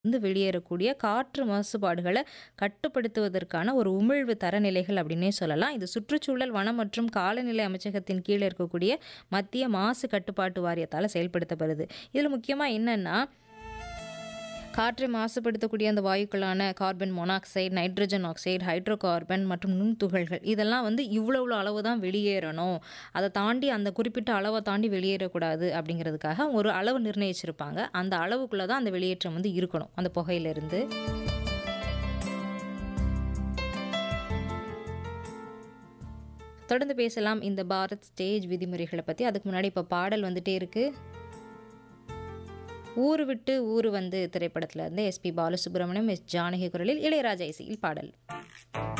வந்து வெளியேறக்கூடிய காற்று மாசுபாடுகள கட்டுப்படுத்துவதற்கான ஒரு உமிழ்வு தரநிலைகள் அப்படின்னே சொல்லலாம். இது சுற்றுச்சூழல், வனம் மற்றும் காலநிலை அமைச்சகத்தின் கீழ இருக்கக்கூடிய மத்திய மாசு கட்டுப்பாட்டு வாரியத்தால செயல்படுத்தப்படுது. இதுல முக்கியமா என்னன்னா, காற்றை மாசுபடுத்தக்கூடிய அந்த வாயுக்களான carbon monoxide, nitrogen oxide, hydrocarbon மற்றும் நுண்துகள்கள் இதெல்லாம் வந்து இவ்வளோ இவ்வளோ அளவு தான் வெளியேறணும். அத தாண்டி அந்த குறிப்பிட்ட அளவ தாண்டி வெளியேறக்கூடாது அப்படிங்கிறதுக்காக ஒரு அளவு நிர்ணயிச்சிருப்பாங்க. அந்த அளவுக்குள்ள தான் அந்த வெளியேற்றம் வந்து இருக்கணும். அந்த புகையிலிருந்து. தொடர்ந்து பேசலாம் இந்த பாரத் ஸ்டேஜ் விதிமுறைகள பத்தி. அதுக்கு முன்னாடி இப்ப பாடல் வந்துட்டே இருக்கு. ஊரு விட்டு ஊரு வந்து திரைப்படத்துல இருந்து எஸ்பி பாலசுப்ரமணியம், எஸ். ஜானகி குரலில் இளையராஜா இசையில் பாடல்.